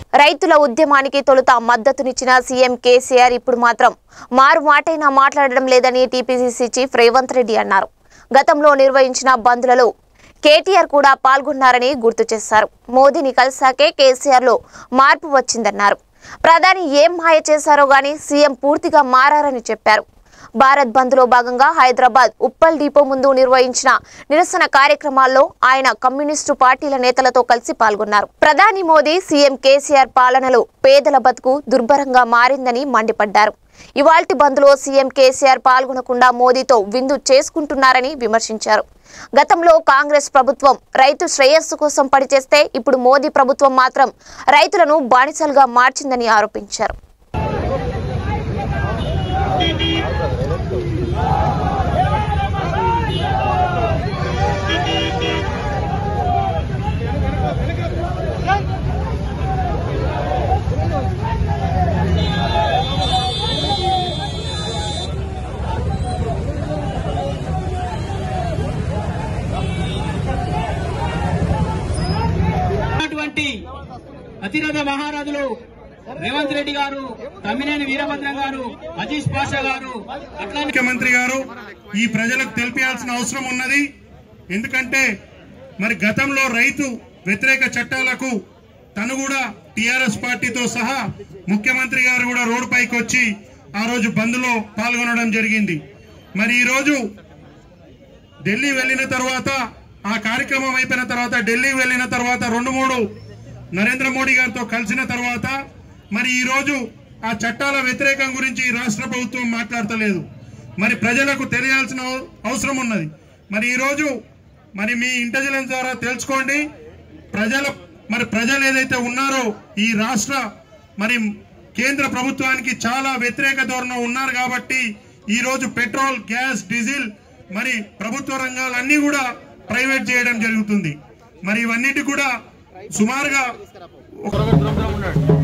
రైతుల ఉద్యమానికి తొలుత మద్దతునిచ్చిన సీఎం కేసీఆర్ ఇప్పుడు మాత్రం మారు మాటైనా మాట్లాడడం లేదని టీపీసీసీ చీఫ్ రేవంత్ రెడ్డి అన్నారు గతంలో నిర్వహించిన బంద్లలో కేటీఆర్ కూడా పాల్గొన్నారని గుర్తు చేశారు మోదీని కలిసాకే కేసీఆర్ లో మార్పు వచ్చిందన్నారు ప్రధాని ఏం మాయ చేశారో గాని సీఎం పూర్తిగా మారారని చెప్పారు భారత్ బంద్ లో భాగంగా హైదరాబాద్ ఉప్పల్ డిపో ముందు నిర్వహించిన నిరసన కార్యక్రమాల్లో ఆయన కమ్యూనిస్టు పార్టీల నేతలతో కలిసి పాల్గొన్నారు ప్రధాని మోదీ సీఎం కేసీఆర్ పాలనలో పేదల బతుకు దుర్భరంగా మారిందని మండిపడ్డారు ఇవాల్టి బంద్లో సీఎం కేసీఆర్ పాల్గొనకుండా మోదీతో విందు చేసుకుంటున్నారని విమర్శించారు గతంలో కాంగ్రెస్ ప్రభుత్వం రైతు శ్రేయస్సు కోసం పనిచేస్తే ఇప్పుడు మోదీ ప్రభుత్వం మాత్రం రైతులను బానిసలుగా మార్చిందని ఆరోపించారు ఉన్నటువంటి అతిరథ మహారాజులు రేవంత్ రెడ్డి గారు తమ్మినేని వీరభద్రం గారు అజీష్ పాషా గారు అట్లానే ముఖ్యమంత్రి గారు ఈ ప్రజలకు తెలిపాల్సిన అవసరం ఉన్నది ఎందుకంటే మరి గతంలో రైతు వ్యతిరేక చట్టాలకు తను కూడా టిఆర్ఎస్ పార్టీతో సహా ముఖ్యమంత్రి గారు కూడా రోడ్డు పైకి వచ్చి ఆ రోజు బంద్లో పాల్గొనడం జరిగింది మరి ఈ రోజు ఢిల్లీ వెళ్ళిన తర్వాత ఆ కార్యక్రమం అయిపోయిన తర్వాత ఢిల్లీ వెళ్ళిన తర్వాత రెండు మూడు నరేంద్ర మోడీ గారితో కలిసిన తర్వాత మరి ఈ రోజు ఆ చట్టాల వ్యతిరేకం గురించి ఈ రాష్ట్ర ప్రభుత్వం మాట్లాడతలేదు మరి ప్రజలకు తెలియాల్సిన అవ- అవసరం ఉన్నది మరి ఈ రోజు మరి మీ ఇంటెలిజెన్స్ ద్వారా తెలుసుకోండి ప్రజల మరి ప్రజలు ఏదైతే ఉన్నారో ఈ రాష్ట్ర మరి కేంద్ర ప్రభుత్వానికి చాలా వ్యతిరేక ధోరణి ఉన్నారు కాబట్టి ఈ రోజు పెట్రోల్ గ్యాస్ డీజిల్ మరి ప్రభుత్వ రంగాలన్నీ కూడా ప్రైవేట్ చేయడం జరుగుతుంది మరి ఇవన్నిటి కూడా సుమారుగా ఒక